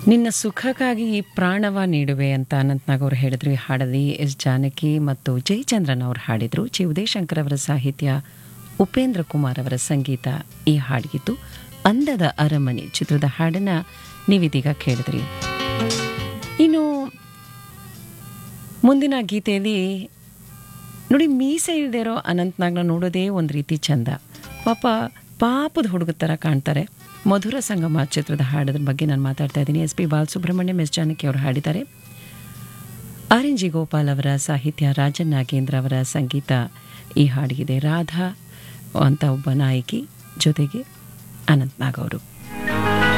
ನಿನ್ನ ಸುಖಕ್ಕಾಗಿ ಈ ಪ್ರಾಣವ ನೀಡುವೆ ಅಂತ ಅನಂತ್ನಾಗ್ ಅವರು ಹೇಳಿದ್ರು ಈ ಹಾಡಲ್ಲಿ ಎಸ್ ಜಾನಕಿ ಮತ್ತು ಜಯಚಂದ್ರನ್ ಅವರು ಹಾಡಿದರು ಜಿ ಉದಯಶಂಕರ್ ಅವರ ಸಾಹಿತ್ಯ ಉಪೇಂದ್ರ ಕುಮಾರ್ ಅವರ ಸಂಗೀತ ಈ ಹಾಡಿಗಿತ್ತು ಅಂದದ ಅರಮನೆ ಚಿತ್ರದ ಹಾಡನ್ನು ನೀವಿದೀಗ ಕೇಳಿದ್ರಿ ಇನ್ನು ಮುಂದಿನ ಗೀತೆಯಲ್ಲಿ ನೋಡಿ ಮೀಸೆ ಇಲ್ಲದೆ ಇರೋ ಅನಂತ್ನಾಗ್ನ ನೋಡೋದೇ ಒಂದು ರೀತಿ ಚಂದ ಪಾಪ ಪಾಪದ ಹುಡುಗ ಥರ ಕಾಣ್ತಾರೆ ಮಧುರ ಸಂಗಮ ಚಿತ್ರದ ಹಾಡೋದ್ರ ಬಗ್ಗೆ ನಾನು ಮಾತಾಡ್ತಾ ಇದ್ದೀನಿ S P Balasubrahmanyam S Janaki ಅವರು ಹಾಡಿದ್ದಾರೆ ಆರ್ ಎನ್ ಜಿ ಗೋಪಾಲ್ ಅವರ ಸಾಹಿತ್ಯ ರಾಜನ್ ನಾಗೇಂದ್ರ ಅವರ ಸಂಗೀತ ಈ ಹಾಡಿಗಿದೆ ರಾಧಾ ಅಂತ ಒಬ್ಬ ನಾಯಕಿ ಜೊತೆಗೆ ಅನಂತ್ನಾಗ್ ಅವರು